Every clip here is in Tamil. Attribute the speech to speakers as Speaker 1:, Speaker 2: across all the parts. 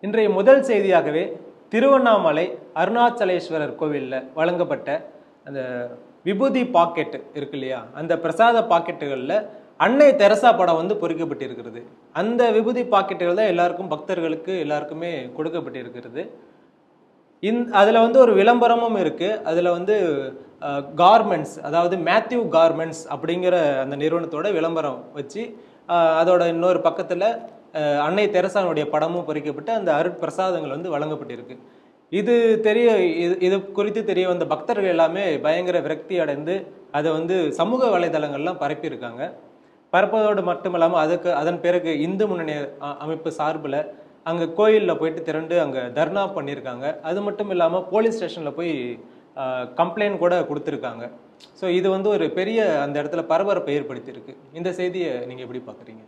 Speaker 1: இன்றைய முதல் செய்தியாகவே திருவண்ணாமலை அருணாச்சலேஸ்வரர் கோவிலில் வழங்கப்பட்ட அந்த விபூதி பாக்கெட் இருக்கு இல்லையா அந்த பிரசாத பாக்கெட்டுகளில் அன்னை தெரசா படம் வந்து பொறிக்கப்பட்டிருக்கிறது அந்த விபூதி பாக்கெட்டுகள் தான் எல்லாருக்கும் பக்தர்களுக்கு எல்லாருக்குமே கொடுக்கப்பட்டிருக்கிறது இந் அதில் வந்து ஒரு விளம்பரமும் இருக்குது அதில் வந்து கார்மெண்ட்ஸ் அதாவது மேத்யூ கார்மெண்ட்ஸ் அப்படிங்கிற அந்த நிறுவனத்தோட விளம்பரம் வச்சு அஹ், அதோட இன்னொரு பக்கத்தில் அன்னை தெரசானுடைய படமும் பொறிக்கப்பட்டு அந்த அருட்பிரசாதங்கள் வந்து வழங்கப்பட்டிருக்கு இது தெரிய இது இது குறித்து தெரிய வந்த பக்தர்கள் எல்லாமே பயங்கர விரக்தி அடைந்து அதை வந்து சமூக வலைதளங்கள்லாம் பரப்பியிருக்காங்க பரப்பதோடு மட்டும் இல்லாமல் அதுக்கு அதன் பிறகு இந்து முன்னணி அ- அமைப்பு சார்பில் அங்கே கோயிலில் போயிட்டு திரண்டு அங்கே தர்ணா பண்ணியிருக்காங்க அது மட்டும் இல்லாமல் போலீஸ் ஸ்டேஷனில் போய் கம்ப்ளைண்ட் கூட கொடுத்துருக்காங்க ஸோ இது வந்து ஒரு பெரிய அந்த இடத்துல பரபரப்பை ஏற்படுத்தியிருக்கு இந்த செய்தியை நீங்கள் எப்படி பார்க்குறீங்க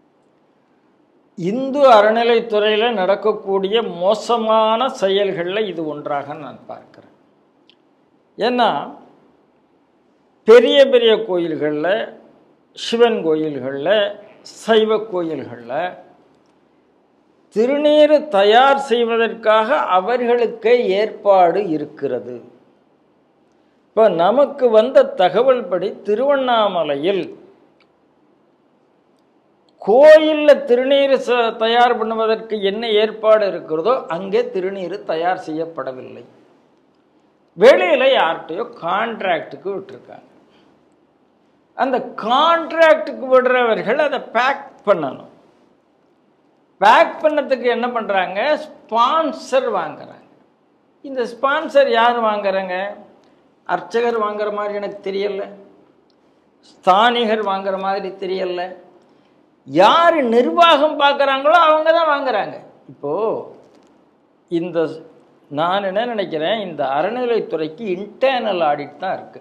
Speaker 2: இந்து அறநிலைத்துறையில் நடக்கக்கூடிய மோசமான செயல்களில் இது ஒன்றாக நான் பார்க்கிறேன் ஏன்னா பெரிய பெரிய கோயில்களில் சிவன் கோயில்களில் சைவ கோயில்களில் திருநீர் தயார் செய்வதற்காக அவர்களுக்கே ஏற்பாடு இருக்கிறது இப்போ நமக்கு வந்த தகவல் படி திருவண்ணாமலையில் கோயிலில் திருநீர் ச- தயார் பண்ணுவதற்கு என்ன ஏற்பாடு இருக்கிறதோ அங்கே திருநீர் தயார் செய்யப்படவில்லை வெளியில் யார்கிட்டயோ கான்ட்ராக்டுக்கு விட்டுருக்காங்க அந்த கான்ட்ராக்டுக்கு விடுறவர்கள் அதை பேக் பண்ணணும் பேக் பண்ணதுக்கு என்ன பண்ணுறாங்க ஸ்பான்சர் வாங்குறாங்க இந்த ஸ்பான்சர் யார் வாங்குறாங்க அர்ச்சகர் வாங்குற மாதிரி எனக்கு தெரியல ஸ்தானிகர் வாங்குற மாதிரி தெரியல யார் நிர்வாகம் பார்க்குறாங்களோ அவங்க தான் வாங்குறாங்க இப்போது இந்த நான் என்ன நினைக்கிறேன் இந்த அறநிலைத்துறைக்கு இன்டர்னல் ஆடிட் தான் இருக்குது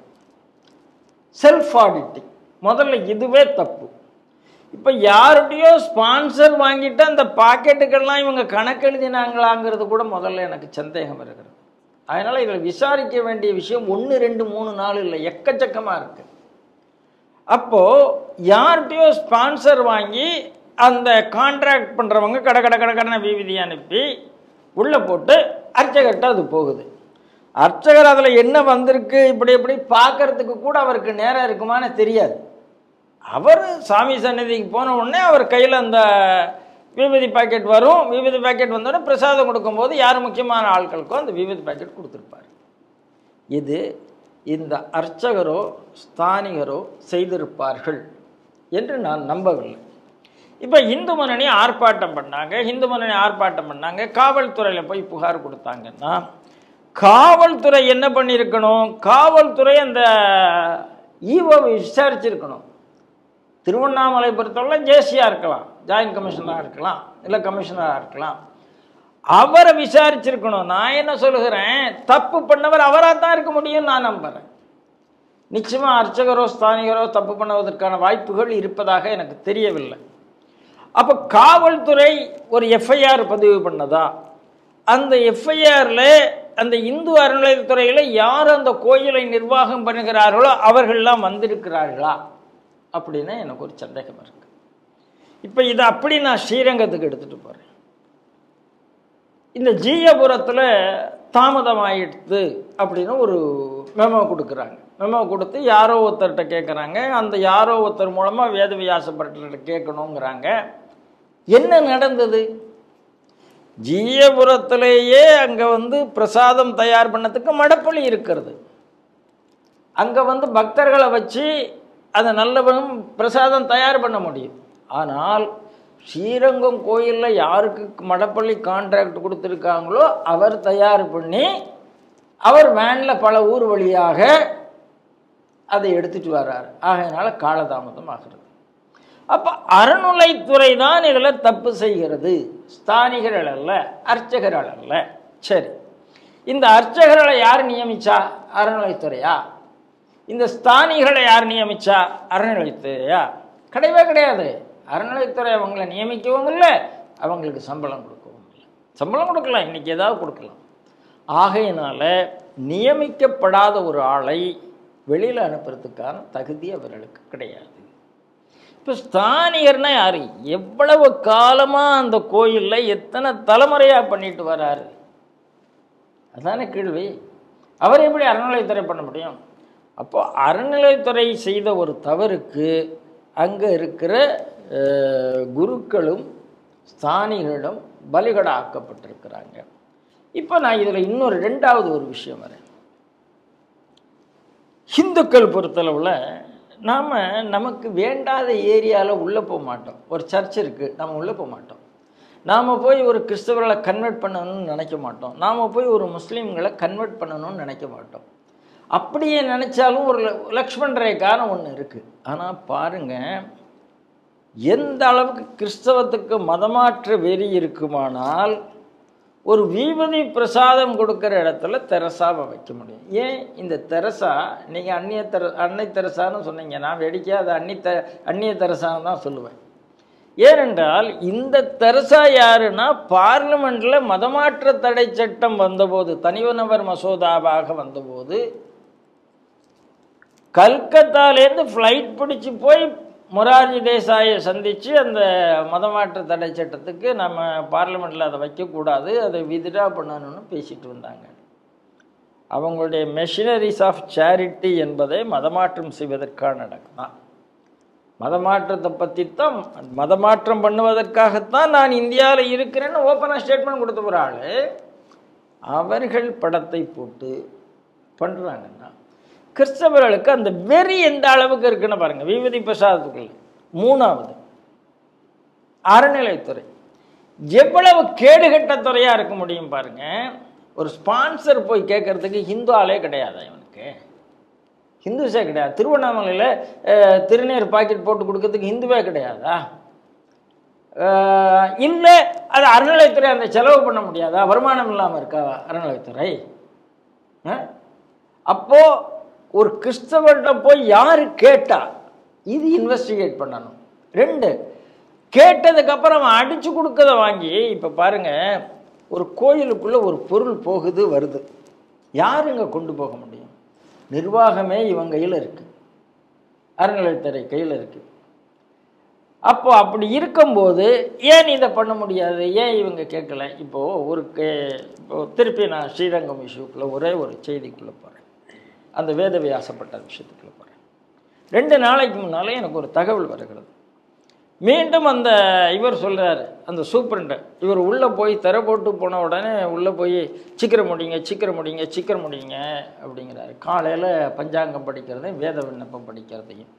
Speaker 2: செல்ஃப் ஆடிட்டிங் முதல்ல இதுவே தப்பு இப்போ யார்கிட்டயோ ஸ்பான்சர் வாங்கிட்டு அந்த பாக்கெட்டுக்கெல்லாம் இவங்க கணக்கு எழுதினாங்களாங்கிறது கூட முதல்ல எனக்கு சந்தேகம் இருக்கிறது அதனால் இதில் விசாரிக்க வேண்டிய விஷயம் ஒன்று ரெண்டு மூணு நாள் இல்லை எக்கச்சக்கமாக இருக்குது அப்போது யார்கிட்டயோ ஸ்பான்சர் வாங்கி அந்த கான்ட்ராக்ட் பண்ணுறவங்க கட கட கட கடனை விவிதி அனுப்பி உள்ளே போட்டு அர்ச்சகர்கிட்ட அது போகுது அர்ச்சகர் அதில் என்ன வந்திருக்கு இப்படி இப்படி பார்க்கறதுக்கு கூட அவருக்கு நேரம் இருக்குமான்னு தெரியாது அவர் சாமி சன்னதிக்கு போன உடனே அவர் கையில் அந்த விபூதி பாக்கெட் வரும் விபூதி பாக்கெட் வந்தோடனே பிரசாதம் கொடுக்கும்போது யார் முக்கியமான ஆட்களுக்கோ அந்த விபூதி பாக்கெட் கொடுத்துருப்பார் இது இந்த அர்ச்சகரோ ஸ்தானிகரோ செய்திருப்பார்கள் என்று நான் நம்பவில்லை இப்போ இந்து முன்னணி ஆர்ப்பாட்டம் பண்ணாங்க இந்து முன்னணி ஆர்ப்பாட்டம் பண்ணாங்க காவல்துறையில் போய் புகார் கொடுத்தாங்கன்னா காவல்துறை என்ன பண்ணியிருக்கணும் காவல்துறை அந்த ஈவோவை விசாரிச்சிருக்கணும் திருவண்ணாமலை பொறுத்தவரை ஜேசியாக இருக்கலாம் ஜாயின்ட் கமிஷனராக இருக்கலாம் இல்லை கமிஷனராக இருக்கலாம் அவரை விசாரிச்சிருக்கணும் நான் என்ன சொல்லுகிறேன் தப்பு பண்ணவர் அவராக தான் இருக்க முடியும் நான் நம்புகிறேன் நிச்சயமாக அர்ச்சகரோ ஸ்தானிகரோ தப்பு பண்ணுவதற்கான வாய்ப்புகள் இருப்பதாக எனக்கு தெரியவில்லை அப்போ காவல்துறை ஒரு எஃப்ஐஆர் பதிவு பண்ணதா அந்த எஃப்ஐஆரில் அந்த இந்து அறநிலையத்துறையில் யார் அந்த கோயிலை நிர்வாகம் பண்ணுகிறார்களோ அவர்கள்லாம் வந்திருக்கிறார்களா அப்படின்னு எனக்கு ஒரு சந்தேகம் இருக்கு இப்போ இதை அப்படி நான் ஸ்ரீரங்கத்துக்கு எடுத்துகிட்டு போகிறேன் இந்த ஜீயபுரத்தில் தாமதமாயிடுது அப்படின்னு ஒரு மெமோ கொடுக்குறாங்க மெமோ கொடுத்து யாரோ ஒருத்தர்கிட்ட கேட்குறாங்க அந்த யாரோ ஒருத்தர் மூலமாக வேதவியாச பட்டர்கிட்ட கேட்கணுங்கிறாங்க என்ன நடந்தது ஜீயபுரத்திலேயே அங்கே வந்து பிரசாதம் தயார் பண்ணதுக்கு மடப்பள்ளி இருக்கிறது அங்கே வந்து பக்தர்களை வச்சு அதை நல்லவனும் பிரசாதம் தயார் பண்ண முடியும் ஆனால் ஸ்ரீரங்கம் கோயிலில் யாருக்கு மடப்பள்ளி கான்ட்ராக்ட் கொடுத்துருக்காங்களோ அவர் தயார் பண்ணி அவர் வேனில் பல ஊர் வழியாக அதை எடுத்துட்டு வர்றார் ஆகையினால காலதாமதம் ஆகிறது அப்போ அறநிலைத்துறை தான் இதில் தப்பு செய்கிறது ஸ்தானிகர்கள் அல்ல அர்ச்சகர்கள் அல்ல சரி இந்த அர்ச்சகர்களை யார் நியமிச்சா அறநிலைத்துறையா இந்த ஸ்தானிகளை யார் நியமிச்சா அறநிலைத்துறையா கிடையவே கிடையாது அறநிலைத்துறை அவங்கள நியமிக்கவும் இல்லை அவங்களுக்கு சம்பளம் கொடுக்கவும் இல்லை சம்பளம் கொடுக்கலாம் இன்னைக்கு ஏதாவது கொடுக்கலாம் ஆகையினால நியமிக்கப்படாத ஒரு ஆளை வெளியில் அனுப்புறதுக்கான தகுதி அவர்களுக்கு கிடையாது இப்போ ஸ்தானிகர்னா யாரு எவ்வளவு காலமாக அந்த கோயிலில் எத்தனை தலைமுறையாக பண்ணிட்டு வராரு அதானே கேள்வி அவர் எப்படி அறநிலையத்துறை பண்ண முடியும் அப்போ அறநிலையத்துறை செய்த ஒரு தவறுக்கு அங்கே இருக்கிற அஹ், குருக்களும் ஸ்தானிகளும் பலிகடா ஆக்கப்பட்டிருக்கிறாங்க இப்போ நான் இதில் இன்னொரு ரெண்டாவது ஒரு விஷயம் வரேன் ஹிந்துக்கள் பொறுத்தளவில் நாம் நமக்கு வேண்டாத ஏரியாவில் உள்ளே போக மாட்டோம் ஒரு சர்ச் இருக்குது நம்ம உள்ளே போக மாட்டோம் நாம் போய் ஒரு கிறிஸ்தவர்களை கன்வெர்ட் பண்ணணும்னு நினைக்க மாட்டோம் நாம் போய் ஒரு முஸ்லீம்களை கன்வெர்ட் பண்ணணும்னு நினைக்க மாட்டோம் அப்படியே நினச்சாலும் ஒரு ல- லக்ஷ்மண் ரேகான்னு ஒன்று இருக்குது ஆனால் பாருங்கள் எந்த அளவுக்கு கிறிஸ்தவத்துக்கு மதமாற்ற வெறி இருக்குமானால் ஒரு வீபதி பிரசாதம் கொடுக்குற இடத்துல தெரசாவை வைக்க முடியும் ஏன் இந்த தெரசா நீங்கள் அந்நிய தெர அன்னை தெரசான்னு சொன்னீங்க நான் வேடிக்கையாக அதை அன்னி த அந்நிய தெரசான்னு தான் சொல்லுவேன் ஏனென்றால் இந்த தெரசா யாருன்னா பார்லிமெண்ட்டில் மதமாற்ற தடை சட்டம் வந்தபோது தனிநபர் மசோதாவாக வந்தபோது கல்கத்தாலேருந்து ஃப்ளைட் பிடிச்சி போய் மொரார்ஜி தேசாயை சந்தித்து அந்த மதமாற்ற தடை சட்டத்துக்கு நம்ம பார்லிமெண்ட்டில் அதை வைக்கக்கூடாது அதை வித்ட்ரா பண்ணணும்னு பேசிட்டு வந்தாங்க அவங்களுடைய மெஷினரிஸ் ஆஃப் சேரிட்டி என்பதை மதமாற்றம் செய்வதற்கான இடம் தான் மதமாற்றத்தை பற்றி தான் மதமாற்றம் பண்ணுவதற்காகத்தான் நான் இந்தியாவில் இருக்கிறேன்னு ஓப்பனாக ஸ்டேட்மெண்ட் கொடுத்த ஒரு ஆள் அவர்கள் படத்தை போட்டு பண்ணுறாங்கன்னா கிறிஸ்தவர்களுக்கு அந்த வெறி எந்த அளவுக்கு இருக்குன்னு பாருங்க விபதி பிரசாதத்துக்குள்ள மூணாவது அறநிலைத்துறை எவ்வளவு கேடுகட்ட துறையா இருக்க முடியும் பாருங்க ஒரு ஸ்பான்சர் போய் கேட்கறதுக்கு ஹிந்து ஆளே கிடையாது இவனுக்கு ஹிந்துஸே கிடையாது திருவண்ணாமலையில் அஹ், திருநீர் பாக்கெட் போட்டு கொடுக்கறதுக்கு ஹிந்துவே கிடையாதா அஹ், இல்லை அது அறநிலைத்துறை அந்த செலவு பண்ண முடியாதா வருமானம் இல்லாமல் இருக்கா அறநிலைத்துறை அஹ்? அப்போ ஒரு கிறிஸ்தவர்கிட்ட போய் யாரு கேட்டா இது இன்வெஸ்டிகேட் பண்ணணும் ரெண்டு கேட்டதுக்கு அப்புறம் அவன் அடிச்சு கொடுக்கறத வாங்கி இப்ப பாருங்க ஒரு கோயிலுக்குள்ள ஒரு பொருள் போகுது வருது யாருங்க கொண்டு போக முடியும் நிர்வாகமே இவன் கையில் இருக்கு அறநிலையத்துறை கையில் இருக்கு அப்போ அப்படி இருக்கும்போது ஏன் இதை பண்ண முடியாது ஏன் இவங்க கேட்கல இப்போ ஒரு கே- இப்போ திருப்பி நான் ஸ்ரீரங்கம் இஷ்யூக்குள்ள ஒரே ஒரு செய்திக்குள்ளே போகிறேன் அந்த வேதவியாசப்பட்ட விஷயத்துக்குள்ள போகிறேன் ரெண்டு நாளைக்கு முன்னாலே எனக்கு ஒரு தகவல் வருகிறது மீண்டும் அந்த இவர் சொல்றாரு அந்த சூப்பரண்ட் இவர் உள்ளே போய் திரை போட்டு போன உடனே உள்ளே போய் சீக்கிரம் முடியுங்க சீக்கிரம் முடியுங்க சீக்கிரம் முடியுங்க அப்படிங்கிறாரு காலையில் பஞ்சாங்கம் படிக்கிறதையும் வேத விண்ணப்பம் படிக்கிறதையும்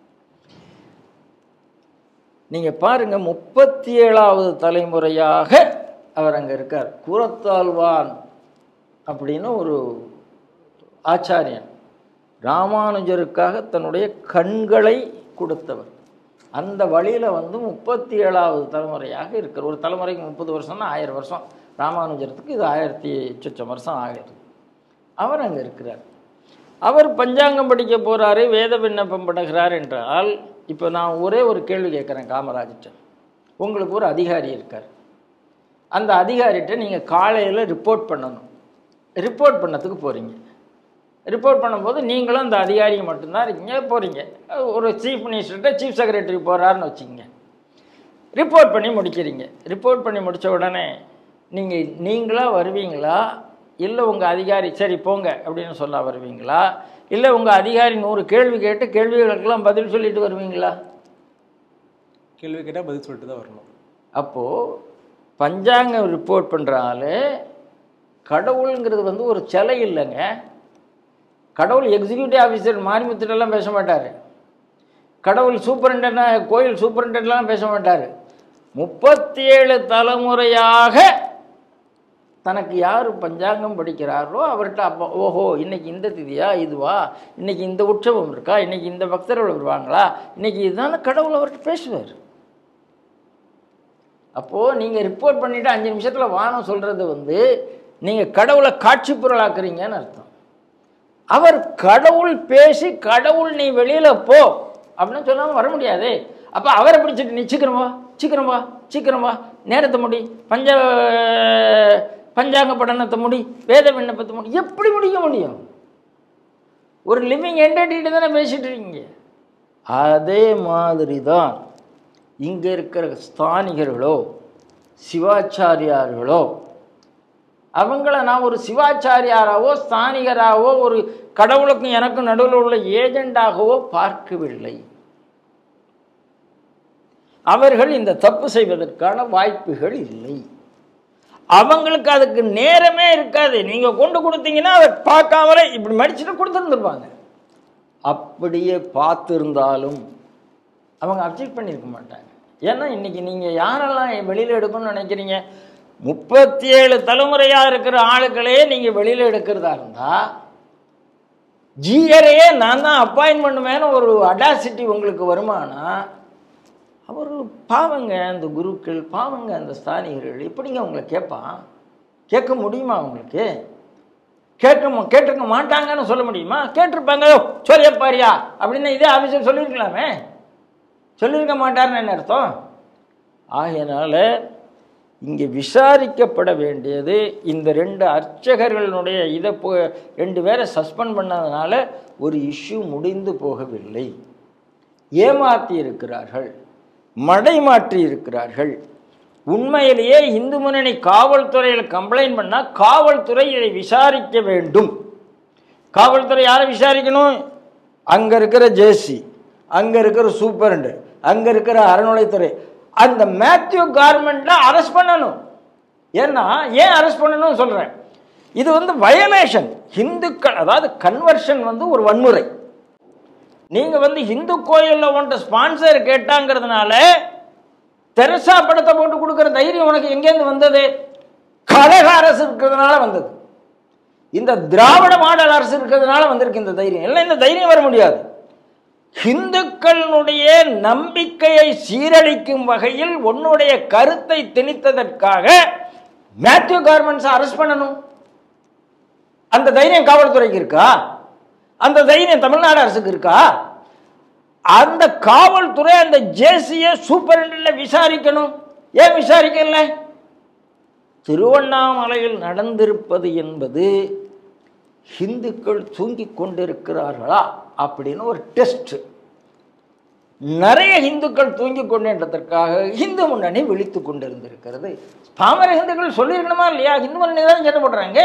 Speaker 2: நீங்கள் பாருங்க முப்பத்தி ஏழாவது தலைமுறையாக அவர் அங்கே இருக்கார் கூரத்தாழ்வான் அப்படின்னு ஒரு ஆச்சாரியன் ராமானுஜருக்காக தன்னுடைய கண்களை கொடுத்தவர் அந்த வழியில் வந்து முப்பத்தி ஏழாவது தலைமுறையாக இருக்கிற ஒரு தலைமுறைக்கு முப்பது வருஷம்னா ஆயிரம் வருஷம் ராமானுஜரத்துக்கு இது ஆயிரத்தி சொச்சம் வருஷம் ஆகிறது அவர் அங்கே இருக்கிறார் அவர் பஞ்சாங்கம் படிக்க போகிறாரு வேத விண்ணப்பம் பண்ணுகிறார் என்றால் இப்போ நான் ஒரே ஒரு கேள்வி கேட்குறேன் காமராஜர்கிட்ட உங்களுக்கு ஒரு அதிகாரி இருக்கார் அந்த அதிகாரிகிட்ட நீங்கள் காலையில் ரிப்போர்ட் பண்ணணும் ரிப்போர்ட் பண்ணதுக்கு போகிறீங்க ரிப்போர்ட் பண்ணும்போது நீங்களும் அந்த அதிகாரிங்க மட்டும்தான் இருக்கீங்க போகிறீங்க ஒரு சீஃப் மினிஸ்டர்கிட்ட சீஃப் செக்ரட்டரி போகிறாருன்னு வச்சுக்கோங்க ரிப்போர்ட் பண்ணி முடிக்கிறீங்க ரிப்போர்ட் பண்ணி முடித்த உடனே நீங்கள் நீங்களாக வருவீங்களா இல்லை உங்கள் அதிகாரி சரி போங்க அப்படின்னு சொல்ல வருவீங்களா இல்லை உங்கள் அதிகாரி நூறு கேள்வி கேட்டு கேள்விகளுக்கெல்லாம் பதில் சொல்லிட்டு வருவீங்களா
Speaker 1: கேள்வி கேட்டால் பதில் சொல்லிட்டு தான் வரணும்
Speaker 2: அப்போது பஞ்சாங்கம் ரிப்போர்ட் பண்ணுற ஆள் கடவுளுங்கிறது வந்து ஒரு சிலை இல்லைங்க கடவுள் எக்ஸிக்யூட்டிவ் ஆஃபீஸர் மாரிமுத்துட்டெல்லாம் பேச மாட்டார் கடவுள் சூப்பரண்டனா கோயில் சூப்பரண்டெல்லாம் பேச மாட்டார் முப்பத்தி ஏழு தலைமுறையாக தனக்கு யார் பஞ்சாங்கம் படிக்கிறாரோ அவர்கிட்ட அப்போ ஓஹோ இன்னைக்கு இந்த திதியா இதுவா இன்னைக்கு இந்த உற்சவம் இருக்கா இன்னைக்கு இந்த பக்தர்கள் வருவாங்களா இன்னைக்கு இதுதானே கடவுள் அவர்கிட்ட பேசுவார் அப்போது நீங்கள் ரிப்போர்ட் பண்ணிவிட்டு அஞ்சு நிமிஷத்தில் வானம் சொல்கிறது வந்து நீங்கள் கடவுளை காட்சி பொருளாக்குறீங்கன்னு அர்த்தம் அவர் கடவுள் பேசி கடவுள் நீ வெளியில் போ அப்படின்னு சொல்லாமல் வர முடியாது அப்போ அவரை பிடிச்சிட்டு நீ சீக்கிரம் வா சீக்கிரம் வா சீக்கிரம் வா நேரத்தை முடி பஞ்ச பஞ்சாங்க படனத்தை முடி வேத விண்ணப்பத்தை முடி எப்படி முடிக்க முடியும் ஒரு லிவிங் என்டர்டிட்டு தானே பேசிட்டு இருக்கீங்க அதே மாதிரி தான் இங்கே இருக்கிற ஸ்தானிகர்களோ சிவாச்சாரியார்களோ அவங்கள நான் ஒரு சிவாச்சாரியாராவோ ஸ்தானிகராகவோ ஒரு கடவுளுக்கும் எனக்கும் நடுவில் உள்ள ஏஜெண்டாகவோ பார்க்கவில்லை அவர்கள் இந்த தப்பு செய்வதற்கான வாய்ப்புகள் இல்லை அவங்களுக்கு அதுக்கு நேரமே இருக்காது நீங்க கொண்டு கொடுத்தீங்கன்னா அதை பார்க்காமலே இப்படி மடிச்சுட்டு கொடுத்துருந்துருப்பாங்க அப்படியே பார்த்துருந்தாலும் அவங்க அப்செக்ட் பண்ணியிருக்க மாட்டாங்க ஏன்னா இன்னைக்கு நீங்க யாரெல்லாம் வெளியில எடுக்கணும்னு நினைக்கிறீங்க முப்பத்தி ஏழு தலைமுறையா இருக்கிற ஆளுக்களே நீங்க வெளியில எடுக்கிறதா இருந்தா ஜிஆரையே நான் தான் அப்பாயின்ட் பண்ணுவேன்னு ஒரு அடாசிட்டி உங்களுக்கு வருமானா அவர் பாவங்க அந்த குருக்கள் பாவங்க அந்த ஸ்தானிகர்கள் எப்படிங்க அவங்கள கேட்பான் கேட்க முடியுமா அவங்களுக்கு கேட்க மு- கேட்டிருக்க மாட்டாங்கன்னு சொல்ல முடியுமா கேட்டிருப்பாங்க "யோ, சொல்லிய பாரியா அப்படின்னு இதே ஆஃபீஸர் சொல்லியிருக்கலாமே சொல்லியிருக்க மாட்டார்னு என்ன அர்த்தம் ஆகையினால இங்கே விசாரிக்கப்பட வேண்டியது இந்த ரெண்டு அர்ச்சகர்களுடைய இதை போ ரெண்டு பேரை சஸ்பெண்ட் பண்ணதுனால ஒரு இஷ்யூ முடிந்து போகவில்லை ஏமாற்றி இருக்கிறார்கள் மடைமாற்றி இருக்கிறார்கள் உண்மையிலேயே இந்து முன்னணி காவல்துறையில் கம்ப்ளைண்ட் பண்ணால் காவல்துறை இதை விசாரிக்க வேண்டும் காவல்துறை யாரை விசாரிக்கணும் அங்கே இருக்கிற ஜேசி அங்கே இருக்கிற சூப்பரண்டு அங்கே இருக்கிற அறநிலைத்துறை அந்த மேத்யூ கார்மெண்ட்ல அரெஸ்ட் பண்ணணும் ஏன்னா ஏன் அரெஸ்ட் பண்ணணும்னு சொல்கிறேன் இது வந்து வயலேஷன் ஹிந்துக்கள் அதாவது கன்வர்ஷன் வந்து ஒரு வன்முறை நீங்க வந்து இந்து கோயில்ல உன்ட்ட ஸ்பான்சர் கேட்டாங்கிறதுனால தெரசா படத்தை போட்டு கொடுக்குற தைரியம் உனக்கு எங்கேருந்து வந்தது கழக அரசு இருக்கிறதுனால வந்தது இந்த திராவிட மாடல் அரசு இருக்கிறதுனால வந்திருக்கு இந்த தைரியம் இல்லை இந்த தைரியம் வர முடியாது இந்துக்களுடைய நம்பிக்கையை சீரழிக்கும் வகையில் உன்னுடைய கருத்தை திணித்ததற்காக மேத்யூ கார்மெண்ட்ஸ் அரெஸ்ட் பண்ணணும் அந்த தைரியம் காவல்துறைக்கு இருக்கா அந்த தைரியம் தமிழ்நாடு அரசுக்கு இருக்கா அந்த காவல்துறை அந்த ஜேசிய சூப்பரண்டில் விசாரிக்கணும் ஏன் விசாரிக்கல திருவண்ணாமலையில் நடந்திருப்பது என்பது ஹிந்துக்கள் தூங்கிக் கொண்டிருக்கிறார்களா அப்படின்னு ஒரு டெஸ்ட் நிறைய இந்துக்கள் தூங்கிக் கொண்டிருந்ததற்காக இந்து முன்னணி விழித்து கொண்டிருந்திருக்கிறது பாமர இந்துக்கள் சொல்லியிருக்கணுமா இல்லையா இந்து முன்னணி தான் சட்டை போடுறாங்க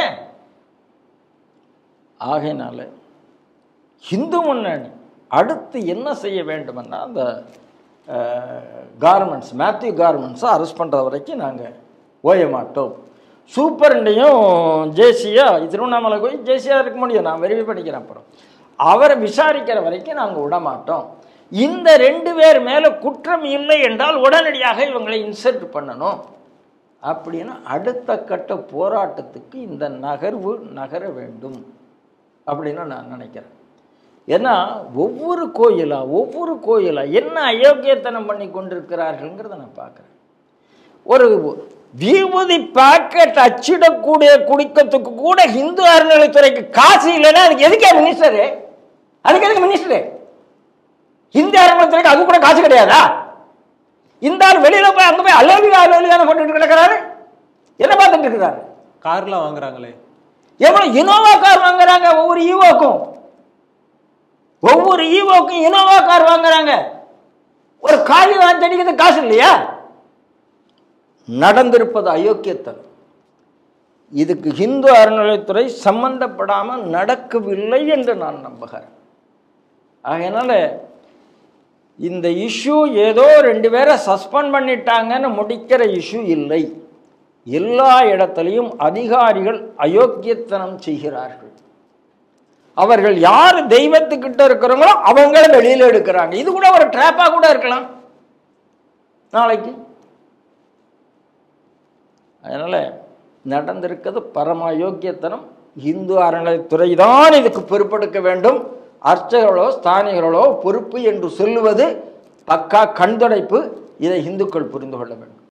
Speaker 2: ஆகையினால இந்து முன்னணி அடுத்து என்ன செய்ய வேண்டுமென்னா அந்த கார்மெண்ட்ஸ் மேத்யூ கார்மெண்ட்ஸை அரெஸ்ட் பண்ணுற வரைக்கும் நாங்கள் ஓய மாட்டோம் சூப்பரண்டையும் ஜேசியா திருவண்ணாமலை போய் ஜேசியா இருக்க முடியும் நான் வெரிஃபை பண்ணிக்கிறேன் அப்புறம் அவரை விசாரிக்கிற வரைக்கும் நாங்கள் விட மாட்டோம் இந்த ரெண்டு பேர் மேலே குற்றம் இல்லை என்றால் உடனடியாக இவங்களை இன்சல்ட் பண்ணணும் அப்படின்னு அடுத்த கட்ட போராட்டத்துக்கு இந்த நகர்வு நகர வேண்டும் அப்படின்னு நான் நினைக்கிறேன் ஏன்னா ஒவ்வொரு கோயிலா ஒவ்வொரு கோயிலா என்ன அயோக்கியத்தனம் பண்ணி கொண்டிருக்கிறார்கள்ங்கிறத நான் பார்க்குறேன் ஒரு விபூதி பாக்கெட் அச்சிடக்கூடிய குடிக்கத்துக்கு கூட இந்து அறநிலைத்துறைக்கு காசு இல்லைன்னா அதுக்கு எதுக்கே மினிஸ்டரு அதுக்கு எதுக்கு மினிஸ்டரு இந்திய அறநிலைத்துறைக்கு அது கூட காசு கிடையாதா இந்த ஆள் வெளியில போய் அங்க போய் அலோலியா அலோலியான போட்டுட்டு கிடக்கிறாரு என்ன பார்த்துட்டு இருக்கிறாரு
Speaker 1: கார்லாம் வாங்குறாங்களே
Speaker 2: எவ்வளவு இனோவா கார் வாங்குறாங்க ஒவ்வொரு ஈவோக்கும் ஒவ்வொரு ஈவோக்கும் இனோவா கார் வாங்குறாங்க ஒரு காலி வாங்கடிக்கிறது காசு இல்லையா நடந்திருப்பது அயோக்கியத்தனம் இதுக்கு இந்து அறநிலைத்துறை சம்பந்தப்படாமல் நடக்கவில்லை என்று நான் நம்புகிறேன் அதனால இந்த இஷ்யூ ஏதோ ரெண்டு பேரை சஸ்பெண்ட் பண்ணிட்டாங்கன்னு முடிக்கிற இஷ்யூ இல்லை எல்லா இடத்துலையும் அதிகாரிகள் அயோக்கியத்தனம் செய்கிறார்கள் அவர்கள் யார் தெய்வத்துக்கிட்ட இருக்கிறவங்களோ அவங்கள வெளியில எடுக்கிறாங்க இது கூட ஒரு ட்ராப்பா கூட இருக்கலாம் நாளைக்கு அதனால நடந்திருக்கிறது பரம அயோக்கியத்தனம் இந்து அறநிலைத்துறை தான் இதுக்கு பொறுப்பெடுக்க வேண்டும் அர்ச்சகர்களோ ஸ்தானிகளோ பொறுப்பு என்று சொல்லுவது பக்கா கண்துடைப்பு இதை இந்துக்கள் புரிந்து கொள்ள வேண்டும்